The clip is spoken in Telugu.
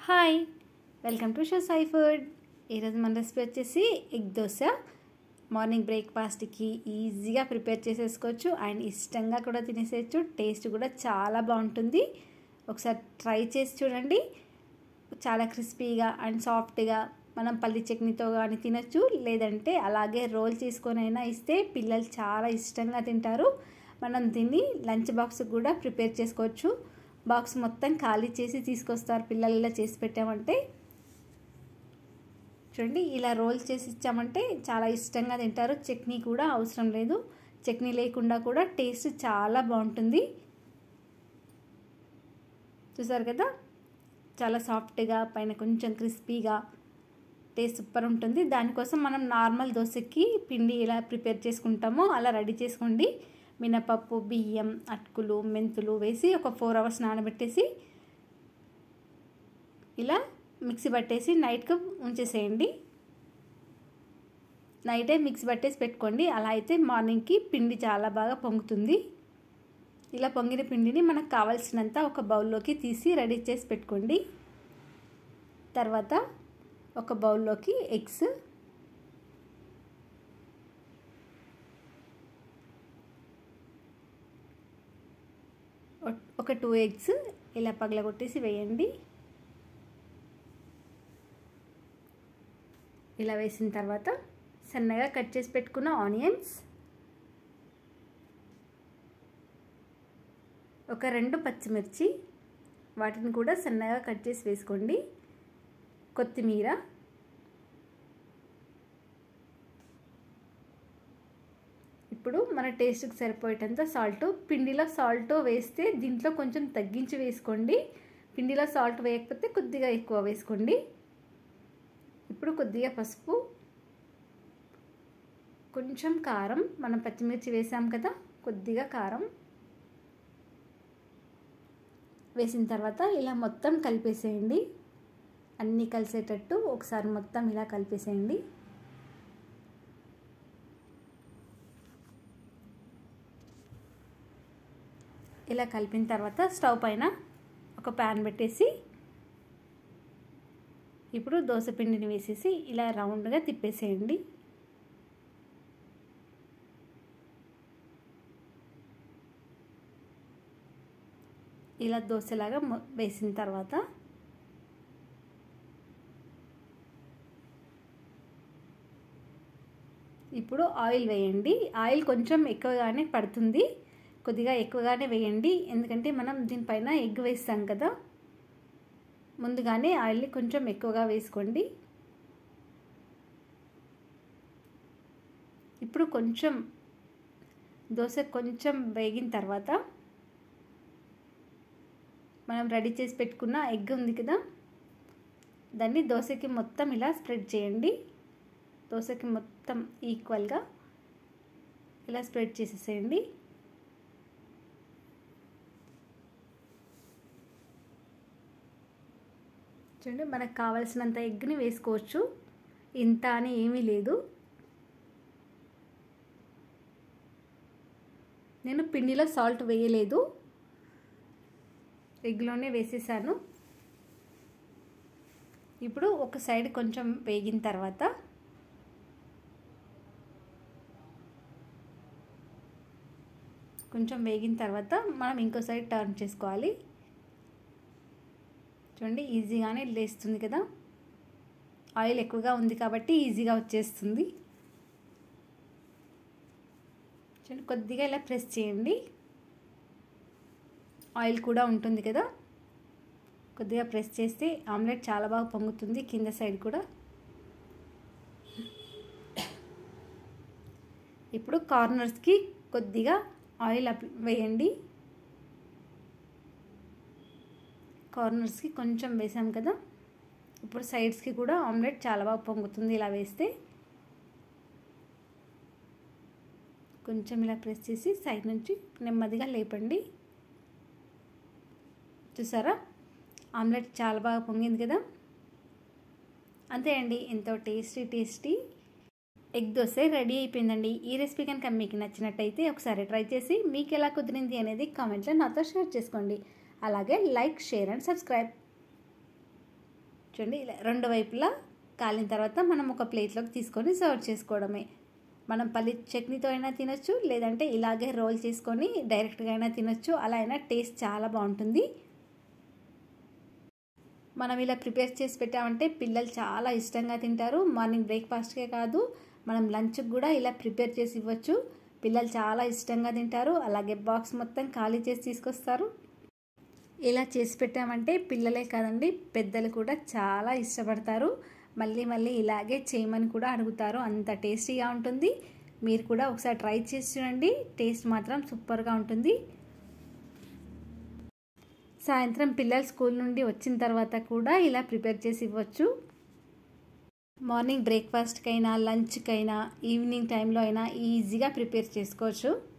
hi welcome to show Sai food ఈరోజు మన రెసిపీ వచ్చేసి ఎగ్ దోశ మార్నింగ్ బ్రేక్ఫాస్ట్కి ఈజీగా ప్రిపేర్ చేసేసుకోవచ్చు అండ్ ఇష్టంగా కూడా తినేసేయచ్చు టేస్ట్ కూడా చాలా బాగుంటుంది ఒకసారి ట్రై చేసి చూడండి చాలా క్రిస్పీగా అండ్ సాఫ్ట్గా మనం పల్లి చట్నీతో కానీ తినచ్చు లేదంటే అలాగే రోల్ చేసుకొని అయినా ఇస్తే పిల్లలు చాలా ఇష్టంగా తింటారు మనం దీన్ని లంచ్ బాక్స్ కూడా ప్రిపేర్ చేసుకోవచ్చు బాక్స్ మొత్తం ఖాళీ చేసి తీసుకొస్తారు పిల్లలు ఇలా చేసి పెట్టామంటే చూడండి ఇలా రోల్ చేసి ఇచ్చామంటే చాలా ఇష్టంగా తింటారు చట్నీ కూడా అవసరం లేదు చట్నీ లేకుండా కూడా టేస్ట్ చాలా బాగుంటుంది చూసారు కదా చాలా సాఫ్ట్గా పైన కొంచెం క్రిస్పీగా టేస్ట్ సూపర్ ఉంటుంది దానికోసం మనం నార్మల్ దోశకి పిండి ఎలా ప్రిపేర్ చేసుకుంటామో అలా రెడీ చేసుకోండి మినపప్పు బియ్యం అటుకులు మెంతులు వేసి ఒక ఫోర్ అవర్స్ నానబెట్టేసి ఇలా మిక్సీ పట్టేసి నైట్కి ఉంచేసేయండి నైటే మిక్సీ పట్టేసి పెట్టుకోండి అలా అయితే మార్నింగ్కి పిండి చాలా బాగా పొంగుతుంది ఇలా పొంగిన పిండిని మనకు కావాల్సినంత ఒక బౌల్లోకి తీసి రెడీ చేసి పెట్టుకోండి తర్వాత ఒక బౌల్లోకి ఎగ్స్ ఒక టూ ఎగ్స్ ఇలా పగలగొట్టేసి వేయండి ఇలా వేసిన తర్వాత సన్నగా కట్ చేసి పెట్టుకున్న ఆనియన్స్ ఒక రెండు పచ్చిమిర్చి వాటిని కూడా సన్నగా కట్ చేసి వేసుకోండి కొత్తిమీర ఇప్పుడు మన టేస్ట్కి సరిపోయేటంత సాల్ట్ పిండిలో సాల్ట్ వేస్తే దీంట్లో కొంచెం తగ్గించి వేసుకోండి పిండిలో సాల్ట్ వేయకపోతే కొద్దిగా ఎక్కువ వేసుకోండి ఇప్పుడు కొద్దిగా పసుపు కొంచెం కారం మనం పచ్చిమిర్చి వేసాం కదా కొద్దిగా కారం వేసిన తర్వాత ఇలా మొత్తం కలిపేసేయండి అన్నీ కలిసేటట్టు ఒకసారి మొత్తం ఇలా కలిపేసేయండి ఇలా కలిపిన తర్వాత స్టవ్ పైన ఒక ప్యాన్ పెట్టేసి ఇప్పుడు దోశ పిండిని వేసేసి ఇలా రౌండ్గా తిప్పేసేయండి ఇలా దోశలాగా వేసిన తర్వాత ఇప్పుడు ఆయిల్ వేయండి ఆయిల్ కొంచెం ఎక్కువగానే పడుతుంది కొద్దిగా ఎక్కువగానే వేయండి ఎందుకంటే మనం దీనిపైన ఎగ్ వేస్తాం కదా ముందుగానే ఆయిల్ని కొంచెం ఎక్కువగా వేసుకోండి ఇప్పుడు కొంచెం దోశ కొంచెం వేగిన తర్వాత మనం రెడీ చేసి పెట్టుకున్న ఎగ్ ఉంది కదా దాన్ని దోశకి మొత్తం ఇలా స్ప్రెడ్ చేయండి దోశకి మొత్తం ఈక్వల్గా ఇలా స్ప్రెడ్ చేసేసేయండి చూడండి మనకు కావలసినంత ఎగ్ని వేసుకోవచ్చు ఇంత అని ఏమీ లేదు నేను పిండిలో సాల్ట్ వేయలేదు ఎగ్లోనే వేసేసాను ఇప్పుడు ఒక సైడ్ కొంచెం వేగిన తర్వాత కొంచెం వేగిన తర్వాత మనం ఇంకో సైడ్ టర్న్ చేసుకోవాలి చూడండి ఈజీగానే లేస్తుంది కదా ఆయిల్ ఎక్కువగా ఉంది కాబట్టి ఈజీగా వచ్చేస్తుంది చూడండి కొద్దిగా ఇలా ప్రెస్ చేయండి ఆయిల్ కూడా ఉంటుంది కదా కొద్దిగా ప్రెస్ చేస్తే ఆమ్లెట్ చాలా బాగా పొంగుతుంది కింద సైడ్ కూడా ఇప్పుడు కార్నర్స్కి కొద్దిగా ఆయిల్ అప్ వేయండి కార్నర్స్కి కొంచెం వేసాం కదా ఇప్పుడు సైడ్స్కి కూడా ఆమ్లెట్ చాలా బాగా పొంగుతుంది ఇలా వేస్తే కొంచెం ఇలా ప్రెస్ చేసి సైడ్ నుంచి నెమ్మదిగా లేపండి చూసారా ఆమ్లెట్ చాలా బాగా పొంగింది కదా అంతే అండి ఎంతో tasty tasty egg dosa ready అయిపోయిందండి ఈ రెసిపీ కనుక మీకు నచ్చినట్టయితే ఒకసారి ట్రై చేసి మీకు ఎలా కుదిరింది అనేది కామెంట్లో నాతో షేర్ చేసుకోండి అలాగే లైక్ షేర్ అండ్ సబ్స్క్రైబ్ చూడండి ఇలా రెండు వైపులా కాలిన తర్వాత మనం ఒక ప్లేట్లోకి తీసుకొని సర్వ్ చేసుకోవడమే మనం పల్లి చట్నీతో అయినా తినొచ్చు లేదంటే ఇలాగే రోల్ చేసుకొని డైరెక్ట్గా అయినా తినొచ్చు అలా అయినా టేస్ట్ చాలా బాగుంటుంది మనం ఇలా ప్రిపేర్ చేసి పెట్టామంటే పిల్లలు చాలా ఇష్టంగా తింటారు మార్నింగ్ బ్రేక్ఫాస్ట్కే కాదు మనం లంచ్కి కూడా ఇలా ప్రిపేర్ చేసి ఇవ్వచ్చు పిల్లలు చాలా ఇష్టంగా తింటారు అలాగే బాక్స్ మొత్తం ఖాళీ చేసి తీసుకొస్తారు ఇలా చేసి పెట్టామంటే పిల్లలే కాదండి పెద్దలు కూడా చాలా ఇష్టపడతారు మళ్ళీ మళ్ళీ ఇలాగే చేయమని కూడా అడుగుతారు అంత టేస్టీగా ఉంటుంది మీరు కూడా ఒకసారి ట్రై చేసి చూడండి టేస్ట్ మాత్రం సూపర్గా ఉంటుంది సాయంత్రం పిల్లలు స్కూల్ నుండి వచ్చిన తర్వాత కూడా ఇలా ప్రిపేర్ చేసి ఇవ్వచ్చు మార్నింగ్ బ్రేక్ఫాస్ట్కైనా లంచ్కైనా ఈవినింగ్ టైంలో అయినా ఈజీగా ప్రిపేర్ చేసుకోవచ్చు